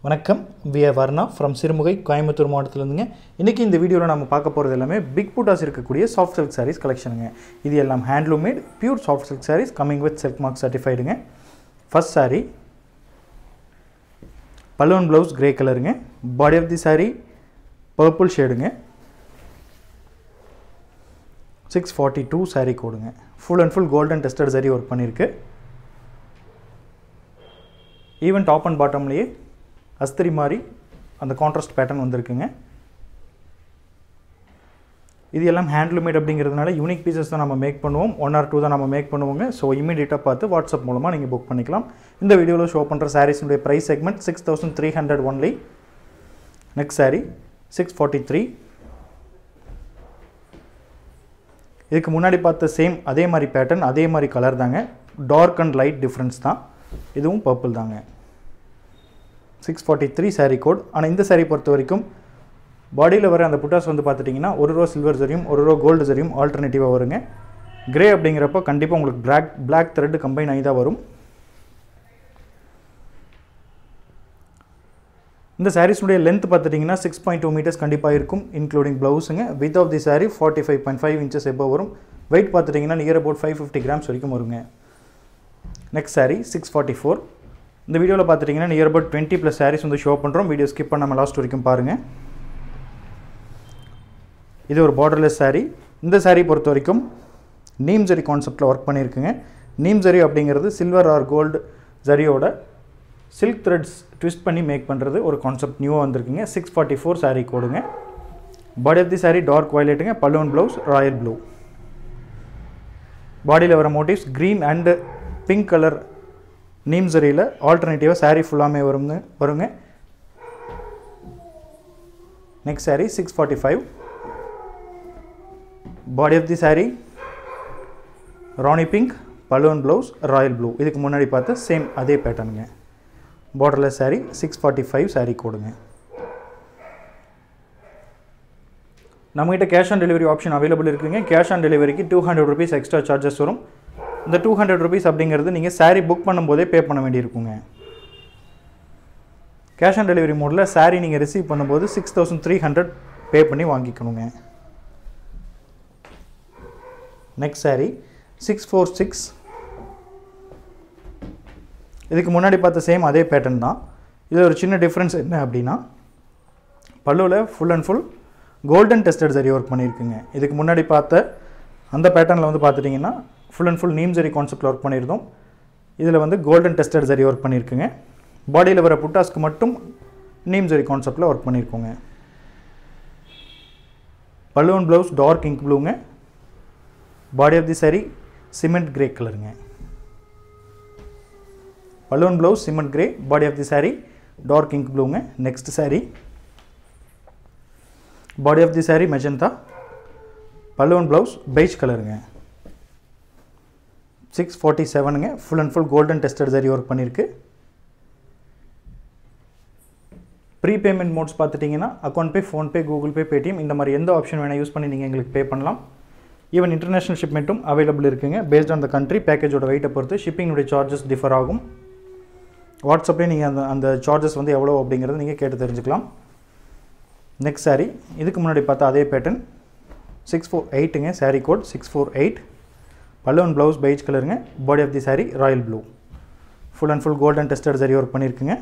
வணக்கம் V R Varna from Sirumugai Coimbatore மாவட்டத்திலேருந்துங்க இன்றைக்கி இந்த வீடியோவில் நம்ம பார்க்க போகிறது எல்லாமே பிக் புட்டாஸ் இருக்கக்கூடிய சாஃப்ட் சில்க் சாரீஸ் கலெக்ஷனுங்க இது எல்லாம் handloom made pure soft silk sarees coming with silk mark சர்டிஃபைடுங்க first saree balloon blouse grey கலருங்க body of the saree purple ஷேடுங்க சிக்ஸ் ஃபார்ட்டி டூ saree கோடுங்க full and full golden tested saree work பண்ணியிருக்கு even top and பாட்டம்லேயே அஸ்திரி மாதிரி அந்த contrast pattern வந்திருக்குங்க இது எல்லாம் ஹேண்ட்லூமேட் அப்படிங்கிறதுனால யூனிக் பீசஸ் தான் நம்ம மேக் பண்ணுவோம் ஒன் ஆர் டூ தான் நம்ம மேக் பண்ணுவோங்க ஸோ இமீடியட்டாக பார்த்து வாட்ஸ்அப் மூலமாக நீங்கள் புக் பண்ணிக்கலாம் இந்த வீடியோவில் ஷோ பண்ணுற சாரீஸுடைய price segment six thousand three hundred only next sari six forty three இதுக்கு முன்னாடி பார்த்த சேம் அதே மாதிரி பேட்டர்ன் அதே மாதிரி கலர் தாங்க டார்க் அண்ட் லைட் டிஃப்ரென்ஸ் தான் இதுவும் பர்பிள் தாங்க six forty three saree code ஆனால் இந்த சாரீ பொறுத்த வரைக்கும் பாடியில் வர அந்த புட்டாஸ் வந்து பார்த்துட்டிங்கன்னா ஒரு ரூபா சில்வர் சரியும் ஒரு ரூபா கோல்டு சரியும் ஆல்டர்னேட்டிவாக வருங்க கிரே அப்படிங்கிறப்போ கண்டிப்பாக உங்களுக்கு பிளாக் பிளாக் த்ரெட் கம்பைன் ஆகி தான் வரும் இந்த சாரீஸுடைய லென்த் பார்த்துட்டிங்கன்னா சிக்ஸ் பாயிண்ட் டூ மீட்டர்ஸ் கண்டிப்பாக இருக்கும் இன்க்ளூடிங் ப்ளவுஸுங்க width of the saree forty five point five inches எப்போ வரும் வெயிட் பார்த்துட்டிங்கன்னா near about five fifty grams வரைக்கும் வருங்க next sari six forty four இந்த வீடியோவில் பார்த்துட்டிங்கன்னா near about twenty plus sarees வந்து ஷோ பண்ணுறோம் வீடியோ ஸ்கிப் பண்ணாமல் லாஸ்ட் வரைக்கும் பாருங்கள் இது ஒரு பார்டர்லெஸ் saree இந்த saree பொறுத்த வரைக்கும் நீம் ஜரி கான்செப்டில் ஒர்க் பண்ணியிருக்குங்க நீம் ஜரி அப்படிங்கிறது சில்வர் ஆர் கோல்டு ஜரியோட சில்க் த்ரெட்ஸ் ட்விஸ்ட் பண்ணி மேக் பண்ணுறது ஒரு கான்செப்ட் நியூவாக வந்திருக்குங்க சிக்ஸ் ஃபார்ட்டி ஃபோர் saree கோடுங்க body of the saree dark வயலட்டுங்க பலூன் ப்ளவுஸ் ராயல் ப்ளூ பாடியில் வர motifs green and pink colour neem ஜரியில் ஆல்டர்னேட்டிவாக saree ஃபுல்லாமே வருங்க வருங்க next saree six forty five body of the saree rani pink balloon blouse royal blue இதுக்கு முன்னாடி பார்த்த சேம் அதே பேட்டர்னுங்க borderless saree six forty five saree கோடுங்க நம்மகிட்ட cash on delivery option available இருக்குங்க கேஷ் ஆன் டெலிவரிக்கு two hundred rupees extra charges வரும் இந்த டூ ஹண்ட்ரட் ருபீஸ் அப்படிங்கிறது நீங்கள் saree புக் பண்ணும்போதே பே பண்ண வேண்டியிருக்குங்க கேஷ் ஆன் டெலிவரி மோடில் saree நீங்கள் ரிசீவ் பண்ணும்போது six thousand three hundred pay பண்ணி வாங்கிக்கணுங்க next saree six four six இதுக்கு முன்னாடி பார்த்த சேம் அதே பேட்டர்ன் தான் இதில் ஒரு சின்ன டிஃப்ரென்ஸ் என்ன அப்படின்னா பல்லுவில் full and full golden tested சரி ஒர்க் பண்ணியிருக்குங்க இதுக்கு முன்னாடி பார்த்த அந்த பேட்டர்னில் வந்து பார்த்துட்டிங்கன்னா full and full neem zari கான்செப்டில் ஒர்க் பண்ணியிருந்தோம் இதில் வந்து கோல்டன் டெஸ்டட் சரி ஒர்க் பண்ணியிருக்குங்க பாடியில் வர புட்டாஸ்க்கு மட்டும் நீம் ஜரி கான்செப்டில் ஒர்க் பண்ணியிருக்கோங்க பலூன் ப்ளவுஸ் டார்க் இங்க் ப்ளூங்க body of the saree cement grey கலருங்க balloon blouse cement grey body of the saree dark ink ப்ளூங்க next saree body of the saree magenta balloon blouse beige கலருங்க six forty செவனுங்க full and full golden tested சரி work பண்ணியிருக்கு pre payment modes பார்த்துட்டிங்கன்னா account pay PhonePe Google Pay Paytm இந்த மாதிரி எந்த option வேணால் யூஸ் பண்ணி நீங்கள் எங்களுக்கு பே பண்ணலாம் ஈவன் இன்டர்நேஷனல் ஷிப்மெண்ட்டும் அவைலபிள் இருக்குங்க பேஸ்ட் ஆன் த கண்ட்ரி பேக்கேஜோட வெயிட்டை பொறுத்து ஷிப்பிங்குடைய சார்ஜஸ் டிஃபர் ஆகும் வாட்ஸ்அப்லேயே நீங்கள் அந்த அந்த சார்ஜஸ் வந்து எவ்வளோ அப்படிங்கிறத நீங்கள் கேட்டு தெரிஞ்சுக்கலாம் நெக்ஸ்ட் saree இதுக்கு முன்னாடி பார்த்தா அதே பேட்டர்ன் சிக்ஸ் ஃபோர் எயிட்டுங்க saree code six four eight balloon blouse beige கலருங்க body of the saree royal blue full and full golden tested சரி ஒர்க் பண்ணியிருக்குங்க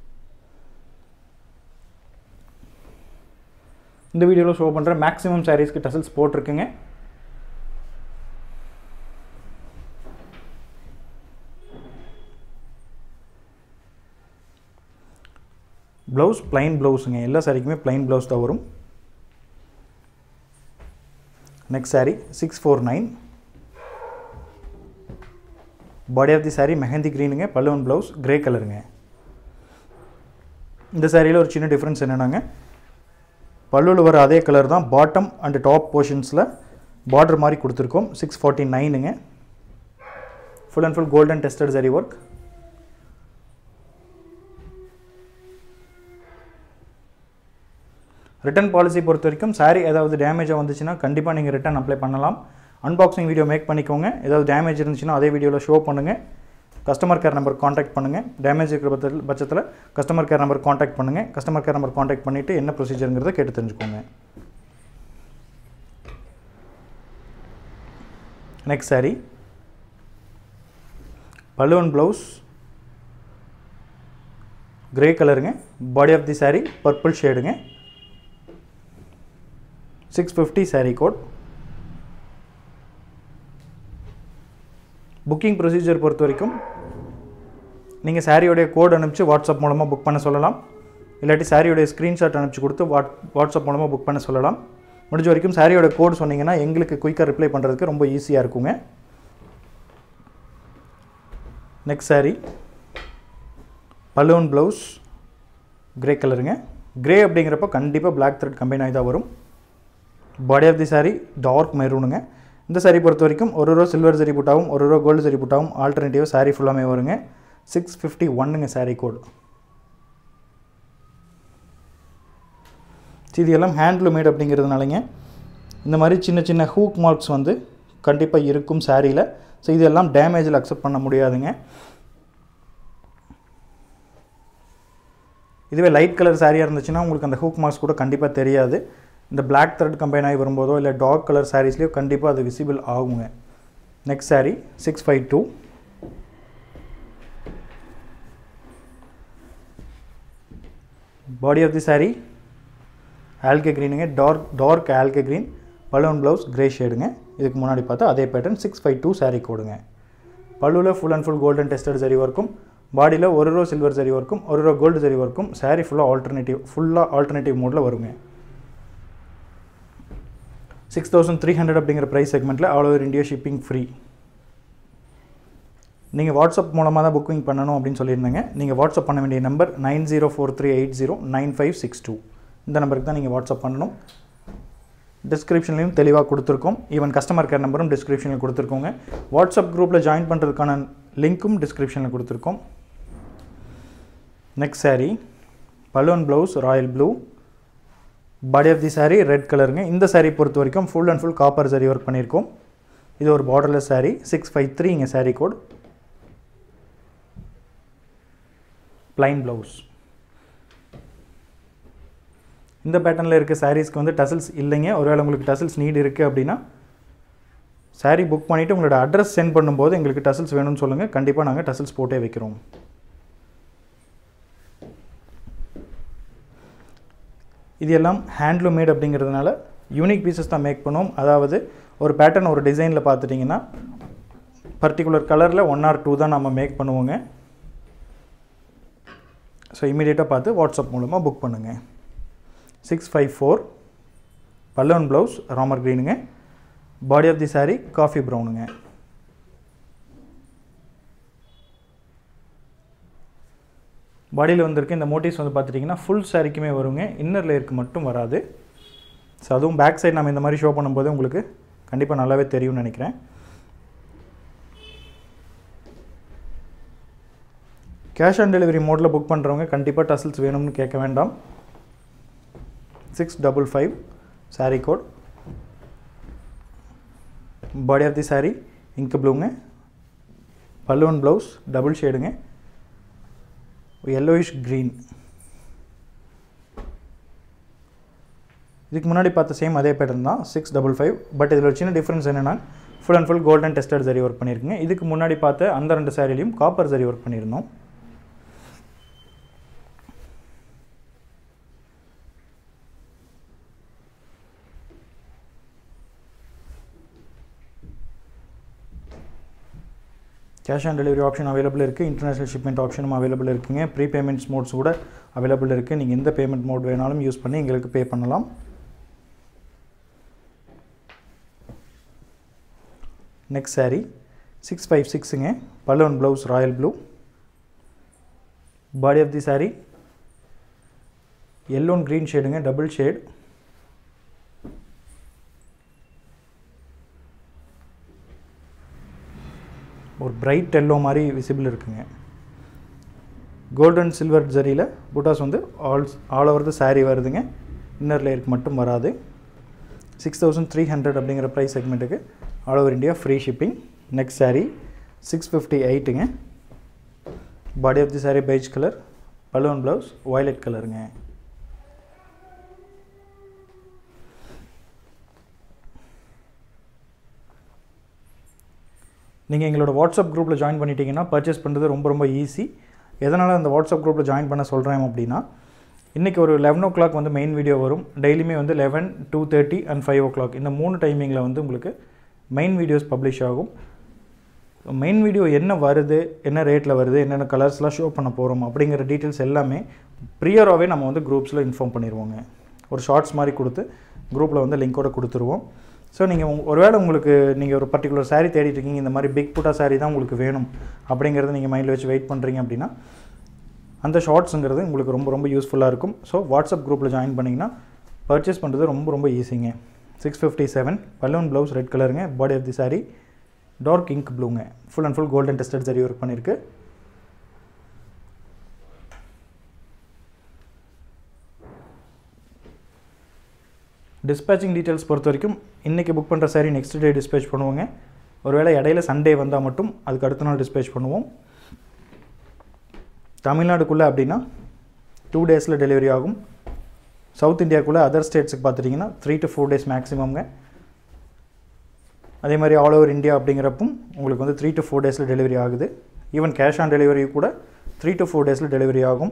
இந்த வீடியோவில் ஷோ பண்ணுற மேக்ஸிமம் சாரீஸ்க்கு டசல்ஸ் போட்டிருக்குங்க ப்ளவுஸ் பிளைன் ப்ளவுஸுங்க எல்லா சாரிக்குமே பிளைன் ப்ளவுஸ் தான் வரும் next saree six four nine body of the saree mehndi க்ரீனுங்க பல்லுவன் ப்ளவுஸ் கிரே கலருங்க இந்த சாரியில் ஒரு சின்ன டிஃப்ரென்ஸ் என்னென்னாங்க பல்லுவில் வர அதே கலர் தான் பாட்டம் அண்ட் டாப் போர்ஷன்ஸில் பார்டர் மாதிரி கொடுத்துருக்கோம் சிக்ஸ் ஃபார்ட்டி நைனுங்க full and full golden tested சரி ஒர்க் ரிட்டர்ன் பாலிசி பொறுத்த வரைக்கும் சாரீ ஏதாவது டேமேஜாக வந்துச்சுன்னா கண்டிப்பாக நீங்கள் ரிட்டர்ன் அப்ளை பண்ணலாம் அன்பாக்சிங் வீடியோ மேக் பண்ணிக்கோங்க ஏதாவது டேமேஜ் இருந்துச்சுன்னா அதே வீடியோவில் ஷோ பண்ணுங்கள் கஸ்டமர் கேர் நம்பர் காண்டாக்ட் பண்ணுங்கள் டேமேஜ் இருக்கிற பட்சத்தில் பட்சத்தில் கஸ்டமர் கேர் நம்பர் காண்டாக்ட் பண்ணுங்கள் கஸ்டமர் கேர் நம்பர் காண்டாக்ட் பண்ணிவிட்டு என்ன ப்ரொசீஜருங்கிறத கேட்டு தெரிஞ்சுக்கோங்க next saree balloon blouse grey கலருங்க body of the saree purple ஷேடுங்க six fifty saree code booking procedure பொறுத்த வரைக்கும் நீங்கள் சாரியோடைய கோட் அனுப்பிச்சு வாட்ஸ்அப் மூலமாக புக் பண்ண சொல்லலாம் இல்லாட்டி சாரியோடைய ஸ்க்ரீன்ஷாட் அனுப்பிச்சு கொடுத்து வாட் வாட்ஸ்அப் மூலமாக புக் பண்ண சொல்லலாம் முடிஞ்ச வரைக்கும் சாரியோட கோட் சொன்னீங்கன்னா எங்களுக்கு குயிக்காக ரிப்ளை பண்ணுறதுக்கு ரொம்ப ஈஸியாக இருக்குங்க next saree balloon blouse grey கலருங்க கிரே அப்படிங்கிறப்ப கண்டிப்பாக பிளாக் த்ரெட் கம்பைன் ஆகி தான் வரும் body of the saree dark மெரூனுங்க இந்த சாரி பொறுத்த வரைக்கும் ஒரு ரூபா சில்வர் சரி புட்டாவும் ஒரு ரூபா கோல்டு சரி புட்டாவும் ஆல்டர்னேட்டிவாக சாரி ஃபுல்லாமே வருங்க சிக்ஸ் ஃபிஃப்டி ஒன்னுங்க சாரி கோடு இது எல்லாம் ஹேண்ட்லூமேட் அப்படிங்கிறதுனாலங்க இந்த மாதிரி சின்ன சின்ன ஹூக் மார்க்ஸ் வந்து கண்டிப்பாக இருக்கும் சாரியில் ஸோ இதெல்லாம் டேமேஜில் அக்செப்ட் பண்ண முடியாதுங்க இதுவே லைட் கலர் சாரியாக இருந்துச்சுன்னா உங்களுக்கு அந்த ஹூக் மார்க்ஸ் கூட கண்டிப்பாக தெரியாது இந்த பிளாக் த்ரெட் கம்பைன் ஆகி வரும்போதோ இல்லை டார்க் கலர் சாரீஸ்லேயோ கண்டிப்பாக அது விசிபிள் ஆகுங்க next sari six five two body of the sari algae க்ரீனுங்க dark dark algae green balloon blouse grey ஷேடுங்க இதுக்கு முன்னாடி பார்த்தா அதே pattern six five two sari கோடுங்க பல்லுவில் full and full golden tested சரி ஒர்க்கும் பாடியில் ஒரு ரோ சில்வர் சரி ஒர்க்கும் ஒரு ரோ கோல்டு சரி ஒர்க்கும் சாரீ ஃபுல்லாக ஆல்டர்னேட்டிவ் ஃபுல்லாக ஆல்டர்னேட்டிவ் மோடில் வருங்க சிக்ஸ் தௌசண்ட் த்ரீ ஹண்ட்ரட் அப்படிங்கிற ப்ரைஸ் செக்மெண்ட்டில் all over India shipping free நீங்கள் வாட்ஸ்அப் மூலமாக தான் புக்கிங் பண்ணணும் அப்படின்னு சொல்லியிருந்தேங்க நீங்கள் வாட்ஸ்அப் பண்ண வேண்டிய number nine zero four three eight zero nine five six two இந்த நம்பருக்கு தான் நீங்கள் வாட்ஸ்அப் பண்ணணும் டிஸ்கிரிப்ஷன்லையும் தெளிவாக கொடுத்துருக்கோம் ஈவன் கஸ்டமர் கேர் நம்பரும் டிஸ்கிரிப்ஷனில் கொடுத்துருக்கோங்க வாட்ஸ்அப் குரூப்பில் ஜாயின் பண்ணுறதுக்கான லிங்க்கும் டிஸ்கிரிப்ஷனில் கொடுத்துருக்கோம் next saree balloon blouse royal blue body of the saree red கலருங்க இந்த சாரீ பொறுத்த வரைக்கும் full and full copper saree work பண்ணியிருக்கோம் இது ஒரு borderless saree six five three இங்கே சாரீ கோட் ப்ளைன் ப்ளவுஸ் இந்த பேட்டர்னில் இருக்க சாரீஸ்க்கு வந்து டசல்ஸ் இல்லைங்க ஒருவேளை உங்களுக்கு டசல்ஸ் நீட் இருக்குது அப்படின்னா சாரீ புக் பண்ணிவிட்டு உங்களோட அட்ரஸ் சென்ட் பண்ணும்போது எங்களுக்கு டசல்ஸ் வேணும்னு சொல்லுங்கள் கண்டிப்பாக நாங்கள் டசல்ஸ் போட்டே வைக்கிறோம் இது எல்லாம் ஹேண்ட்லூம் மேட் அப்படிங்கிறதுனால யூனிக் பீசஸ் தான் மேக் பண்ணுவோம் அதாவது ஒரு பேட்டர்ன் ஒரு டிசைனில் பார்த்துட்டிங்கன்னா பர்டிகுலர் கலரில் ஒன் ஆர் டூ தான் நம்ம மேக் பண்ணுவோங்க ஸோ இமீடியட்டாக பார்த்து வாட்ஸ்அப் மூலமாக புக் பண்ணுங்கள் சிக்ஸ் ஃபைவ் ஃபோர் பல்லவன் ப்ளவுஸ் ராமர் க்ரீனுங்க body of the saree coffee ப்ரௌனுங்க பாடியில் வந்திருக்க இந்த மோட்டிவ்ஸ் வந்து பார்த்துட்டிங்கன்னா ஃபுல் சாரிக்குமே வருங்க இன்னர் லேயருக்கு மட்டும் வராது ஸோ அதுவும் பேக் சைடு நம்ம இந்த மாதிரி ஷோ பண்ணும்போது உங்களுக்கு கண்டிப்பாக நல்லாவே தெரியும்னு நினைக்கிறேன் கேஷ் ஆன் டெலிவரி மோடில் புக் பண்ணுறவங்க கண்டிப்பாக டசல்ஸ் வேணும்னு கேட்க வேண்டாம் six double five sari code body of the sari ink ப்ளூங்க பல்லுவன் ப்ளவுஸ் டபுள் ஷேடுங்க yellowish green இதுக்கு முன்னாடி பார்த்த சேம் அதே பேட்டர்ன் தான் சிக்ஸ் டபுள் ஃபைவ் பட் இதில் ஒரு சின்ன டிஃப்ரென்ஸ் என்னென்னா full and full golden tested சரி ஒர்க் பண்ணியிருக்குங்க இதுக்கு முன்னாடி பார்த்த அந்த ரெண்டு சாரிலையும் காப்பர் சரி ஒர்க் பண்ணியிருந்தோம் cash on delivery option available இருக்குது இன்டர்நேஷனல் ஷிப்மெண்ட் ஆப்ஷனும் அவைலபிள் இருக்குங்க ப்ரீ பேமெண்ட்ஸ் மோட்ஸ் கூட அவைலபிள் இருக்குது நீங்கள் எந்த பேமெண்ட் மோட் வேணாலும் யூஸ் பண்ணி எங்களுக்கு பே பண்ணலாம் நெக்ஸ்ட் சாரீ சிக்ஸ் ஃபைவ் சிக்ஸுங்க balloon blouse royal blue body of the sari yellow green ஷேடுங்க டபுள் ஷேட் ஒரு பிரைட் எல்லோ மாதிரி விசிபிள் இருக்குங்க கோல்டன் சில்வர் ஜரியில் புட்டாஸ் வந்து all all over the sari வருதுங்க இன்னர் லேயருக்கு மட்டும் வராது சிக்ஸ் தௌசண்ட் த்ரீ ஹண்ட்ரட் அப்படிங்கிற ப்ரைஸ் செக்மெண்ட்டுக்கு all over India free shipping next sari six fifty எயிட்டுங்க body of the sari beige colour balloon blouse violet கலருங்க நீங்கள் எங்களோட வாட்ஸ்அப் குரூப்பில் ஜாயின் பண்ணிட்டீங்கன்னா பர்ச்சேஸ் பண்ணுறது ரொம்ப ரொம்ப ஈஸி எதனால் அந்த வாட்ஸ்அப் குரூப்பில் ஜாயின் பண்ண சொல்கிறேன் அப்படின்னா இன்றைக்கி ஒரு லெவன் ஓ கிளாக் வந்து மெயின் வீடியோ வரும் டெய்லியுமே வந்து eleven two thirty and five o'clock இந்த மூணு டைமிங்கில் வந்து உங்களுக்கு மெயின் வீடியோஸ் பப்ளிஷ் ஆகும் மெயின் வீடியோ என்ன வருது என்ன ரேட்டில் வருது என்னென்ன கலர்ஸ்லாம் ஷோ பண்ண போகிறோம் அப்படிங்கிற டீட்டெயில்ஸ் எல்லாமே ப்ரியராகவே நம்ம வந்து குரூப்ஸில் இன்ஃபார்ம் பண்ணிடுவோங்க ஒரு ஷார்ட்ஸ் மாதிரி கொடுத்து குரூப்பில் வந்து லிங்கோட கொடுத்துருவோம் ஸோ நீங்கள் உங்க ஒருவேளை உங்களுக்கு நீங்கள் ஒரு பர்டிகுலர் saree தேடிட்டு இருக்கீங்க இந்த மாதிரி பிக் புட்டா saree தான் உங்களுக்கு வேணும் அப்படிங்கிறத நீங்கள் மைண்டில் வச்சு வெயிட் பண்ணுறீங்க அப்படின்னா அந்த ஷார்ட்ஸுங்கிறது உங்களுக்கு ரொம்ப ரொம்ப யூஸ்ஃபுல்லாக இருக்கும் ஸோ வாட்ஸ்அப் குரூப்பில் ஜாயின் பண்ணிங்கன்னா பர்ச்சேஸ் பண்ணுறது ரொம்ப ரொம்ப ஈஸிங்க six fifty seven balloon blouse red கலருங்க body of the saree dark ink ப்ளூங்க full and full golden tested சரி ஒர்க் பண்ணியிருக்கு டிஸ்பேச்சிங் டீட்டெயில்ஸ் பொறுத்த வரைக்கும் இன்றைக்கி புக் பண்ணுற சாரி நெக்ஸ்ட் டே டிஸ்பேச் பண்ணுவோங்க ஒருவேளை இடையில சண்டே வந்தால் மட்டும் அதுக்கு அடுத்த நாள் டிஸ்பேச் பண்ணுவோம் தமிழ்நாடுக்குள்ளே அப்படின்னா டூ டேஸில் டெலிவரி ஆகும் சவுத் இந்தியாவுக்குள்ளே அதர் ஸ்டேட்ஸுக்கு பார்த்துட்டிங்கன்னா த்ரீ டு ஃபோர் டேஸ் மேக்ஸிமம்ங்க அதே மாதிரி ஆல் ஓவர் இந்தியா அப்படிங்கிறப்பும் உங்களுக்கு வந்து த்ரீ டு ஃபோர் டேஸில் டெலிவரி ஆகுது ஈவன் கேஷ் ஆன் டெலிவரி கூட த்ரீ டு ஃபோர் டேஸில் டெலிவரி ஆகும்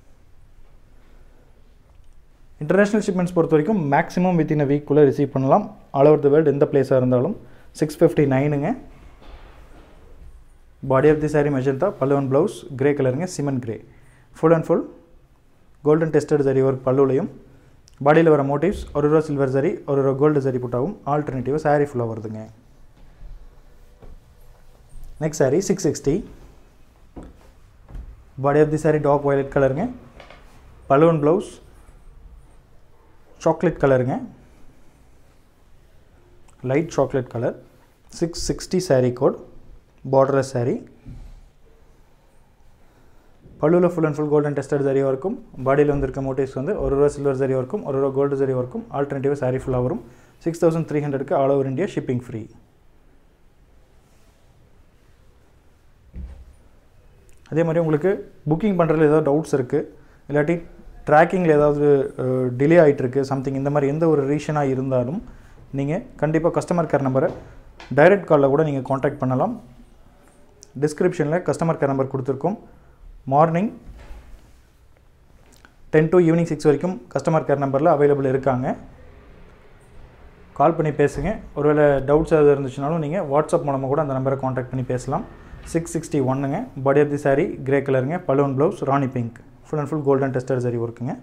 இன்டர்நேஷ்னல் ஷிப்மெண்ட்ஸ் பொறுத்த வரைக்கும் மேக்ஸிமம் வித்தின் அ வீக்குள்ளே ரிசீவ் பண்ணலாம் ஆல் ஓவர் த வேர்ல்டு எந்த பிளேஸாக இருந்தாலும் சிக்ஸ் ஃபிஃப்டி நைனுங்க body of the sari magenta பல்லுவன் ப்ளவுஸ் கிரே கலருங்க cement grey full and full golden tested சரி ஒர்க் பல்லுலையும் பாடியில் வர மோட்டிவ்ஸ் ஒரு ரூபா சில்வர் சரி ஒரு ரூபா கோல்டு சரி புட்டாவும் ஆல்டர்னேட்டிவாக சாரீ ஃபுல்லாக வருதுங்க next sari six sixty body of the sari top violet கலருங்க பலூன் ப்ளவுஸ் சாக்லேட் கலருங்க light chocolate colour six sixty sari code borderless sari பல்லுவில் full and full golden tested zari ஒர்க்கும் பாடியில் வந்திருக்க மோட்டிவ்ஸ் வந்து ஒரு ரூபா சில்வர் ஜரி ஒர்க்கும் ஒரு ரூபா கோல்டு ஜரி ஒர்க்கும் ஆல்டர்னேட்டிவ் சாரீ ஃபுல்லாக வரும் சிக்ஸ் தௌசண்ட் த்ரீ ஹண்ட்ரட்க்கு all over India shipping free அதே மாதிரி உங்களுக்கு புக்கிங் பண்ணுறதுல ஏதாவது டவுட்ஸ் இருக்குது இல்லாட்டி ட்ராக்கிங்கில் ஏதாவது டிலே ஆகிட்டுருக்கு சம்திங் இந்த மாதிரி எந்த ஒரு ரீசனாக இருந்தாலும் நீங்கள் கண்டிப்பாக கஸ்டமர் கேர் நம்பரை டைரக்ட் காலில் கூட நீங்கள் காண்டாக்ட் பண்ணலாம் டிஸ்கிரிப்ஷனில் கஸ்டமர் கேர் நம்பர் கொடுத்துருக்கோம் morning ten to evening six வரைக்கும் கஸ்டமர் கேர் நம்பரில் அவைலபிள் இருக்காங்க கால் பண்ணி பேசுங்க ஒருவேளை டவுட்ஸ் எதாவது இருந்துச்சுனாலும் நீங்கள் வாட்ஸ்அப் மூலமாக கூட அந்த நம்பரை காண்டாக்ட் பண்ணி பேசலாம் சிக்ஸ் சிக்ஸ்டி ஒன்னுங்க body of the sari grey கலருங்க balloon blouse rani pink full and full golden tester zari ஒர்க்குங்க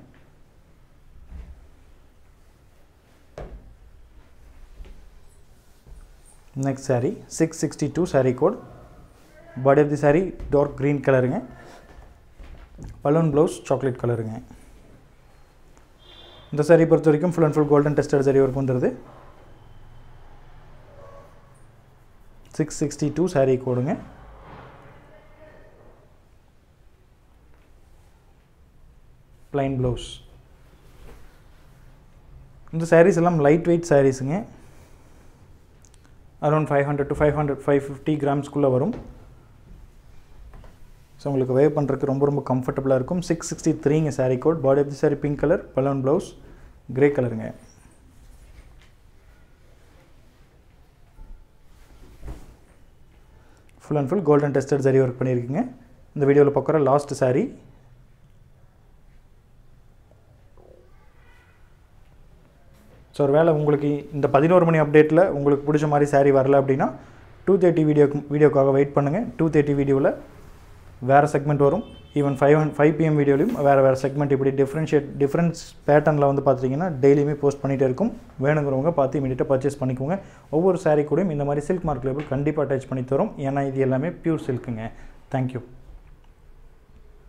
next sari six sixty two sari code body of the sari dark green கலருங்க பலூன் ப்ளவுஸ் சாக்லேட் கலருங்க இந்த சாரீ பொறுத்த வரைக்கும் full and full golden tested zari work பண்ணுறது six sixty two sari கோடுங்க plain blouse இந்த சாரீஸ் எல்லாம் லைட் வெயிட் சாரீஸுங்க around five hundred to five hundred five fifty கிராம்ஸ்குள்ளே வரும் ஸோ உங்களுக்கு வேவ் பண்ணுறதுக்கு ரொம்ப ரொம்ப கம்ஃபர்டபுளாக இருக்கும் சிக்ஸ் சிக்ஸ்டி த்ரீங்க sari code body of the sari pink colour balloon blouse grey கலருங்க full and full golden tested zari work பண்ணியிருக்கீங்க இந்த வீடியோவில் பார்க்குற லாஸ்ட் சாரீ ஸோ ஒரு வேளை உங்களுக்கு இந்த பதினோரு மணி அப்டேட்டில் உங்களுக்கு பிடிச்ச மாதிரி சாரீ வரல அப்படின்னா டூ தேர்ட்டி வீடியோக்கு வீடியோக்காக வெயிட் பண்ணுங்கள் டூ தேர்ட்டி வீடியோவில் வேறு செக்மெண்ட் வரும் ஈவன் ஃபைவ் ஃபைவ் பிஎம் வீடியோலையும் வேறு வேறு செக்மெண்ட் இப்படி டிஃப்ரென்ஷியேட் டிஃப்ரென்ஸ் பேட்டர்னில் வந்து பார்த்தீங்கன்னா டெய்லியுமே போஸ்ட் பண்ணிகிட்டே இருக்கும் வேணுங்கிறவங்க பார்த்து இமீடியட்டாக பர்ச்சேஸ் பண்ணிக்கோங்க ஒவ்வொரு சாரீ கூடயும் இந்த மாதிரி சில்க் மார்க் லேபிள் கண்டிப்பாக அட்டாச் பண்ணி தரும் ஏன்னா இது எல்லாமே பியூர் சில்க்குங்க தேங்க்யூ